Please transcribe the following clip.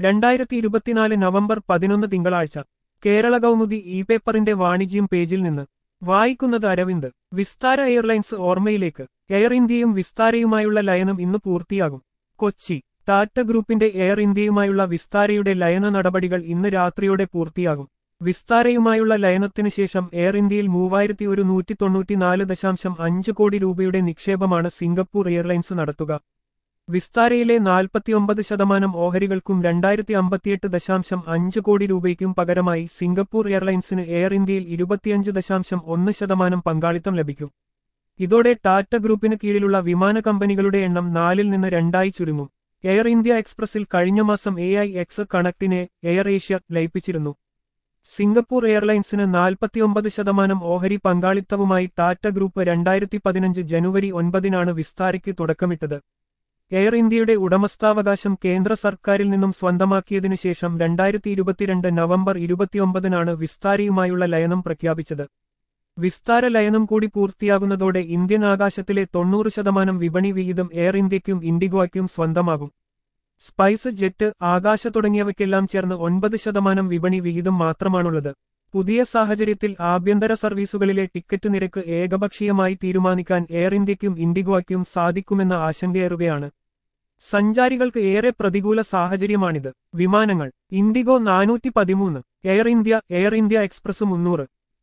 രണ്ടായിരത്തി ഇരുപത്തിനാല് നവംബർ പതിനൊന്ന് തിങ്കളാഴ്ച കേരള കൗമുദി ഇ പേപ്പറിന്റെ വാണിജ്യം പേജിൽ നിന്ന് വായിക്കുന്നത് അരവിന്ദ് വിസ്താര എയർലൈൻസ് ഓർമ്മയിലേക്ക് എയർ ഇന്ത്യയും വിസ്താരയുമായുള്ള ലയനം ഇന്ന് പൂർത്തിയാകും കൊച്ചി ടാറ്റ ഗ്രൂപ്പിന്റെ എയർ ഇന്ത്യയുമായുള്ള വിസ്താരയുടെ ലയന നടപടികൾ ഇന്ന് രാത്രിയോടെ പൂർത്തിയാകും വിസ്താരയുമായുള്ള ലയനത്തിനു ശേഷം എയർ ഇന്ത്യയിൽ മൂവായിരത്തി ഒരു നൂറ്റി തൊണ്ണൂറ്റിനാല് ദശാംശം അഞ്ച് കോടി രൂപയുടെ നിക്ഷേപമാണ് സിംഗപ്പൂർ എയർലൈൻസ് നടത്തുക വിസ്താരയിലെ നാൽപ്പത്തിയൊമ്പത് ശതമാനം ഓഹരികൾക്കും രണ്ടായിരത്തി അമ്പത്തിയെട്ട് ദശാംശം അഞ്ച് കോടി രൂപയ്ക്കും പകരമായി സിംഗപ്പൂർ എയർലൈൻസിന് എയർ ഇന്ത്യയിൽ ഇരുപത്തിയഞ്ച് ദശാംശം ഒന്ന് ശതമാനം പങ്കാളിത്തം ലഭിക്കും ഇതോടെ ടാറ്റ ഗ്രൂപ്പിന് കീഴിലുള്ള വിമാന കമ്പനികളുടെ എണ്ണം നാലിൽ നിന്ന് രണ്ടായി ചുരുങ്ങും എയർ ഇന്ത്യ എക്സ്പ്രസിൽ കഴിഞ്ഞ മാസം എ ഐ എക്സ് കണക്റ്റിനെ എയർ ഏഷ്യ ലയിപ്പിച്ചിരുന്നു സിംഗപ്പൂർ എയർലൈൻസിന് നാൽപ്പത്തിയൊമ്പത് ശതമാനം ഓഹരി പങ്കാളിത്തവുമായി ടാറ്റ ഗ്രൂപ്പ് രണ്ടായിരത്തി പതിനഞ്ച് ജനുവരി ഒൻപതിനാണ് വിസ്താരയ്ക്ക് തുടക്കമിട്ടത് എയർ ഇന്ത്യയുടെ ഉടമസ്ഥാവകാശം കേന്ദ്ര സർക്കാരിൽ നിന്നും സ്വന്തമാക്കിയതിനു ശേഷം രണ്ടായിരത്തി ഇരുപത്തിരണ്ട് നവംബർ ഇരുപത്തിയൊമ്പതിനാണ് വിസ്താരയുമായുള്ള ലയനം പ്രഖ്യാപിച്ചത് വിസ്താര ലയനം കൂടി പൂർത്തിയാകുന്നതോടെ ഇന്ത്യൻ ആകാശത്തിലെ തൊണ്ണൂറ് ശതമാനം വിപണി വിഹിതം എയർ ഇന്ത്യയ്ക്കും ഇൻഡിഗോയ്ക്കും സ്വന്തമാകും സ്പൈസ് ജെറ്റ് ആകാശ തുടങ്ങിയവയ്ക്കെല്ലാം ചേർന്ന് ഒൻപത് ശതമാനം വിപണി വിഹിതം മാത്രമാണുള്ളത് പുതിയ സാഹചര്യത്തിൽ ആഭ്യന്തര സർവീസുകളിലെ ടിക്കറ്റ് നിരക്ക് ഏകപക്ഷീയമായി തീരുമാനിക്കാൻ എയർ ഇന്ത്യയ്ക്കും ഇൻഡിഗോയ്ക്കും സാധിക്കുമെന്ന ആശങ്കയേറുകയാണ് സഞ്ചാരികൾക്ക് ഏറെ പ്രതികൂല സാഹചര്യമാണിത് വിമാനങ്ങൾ ഇൻഡിഗോ നാനൂറ്റി പതിമൂന്ന് Air India Air India Express മുന്നൂറ്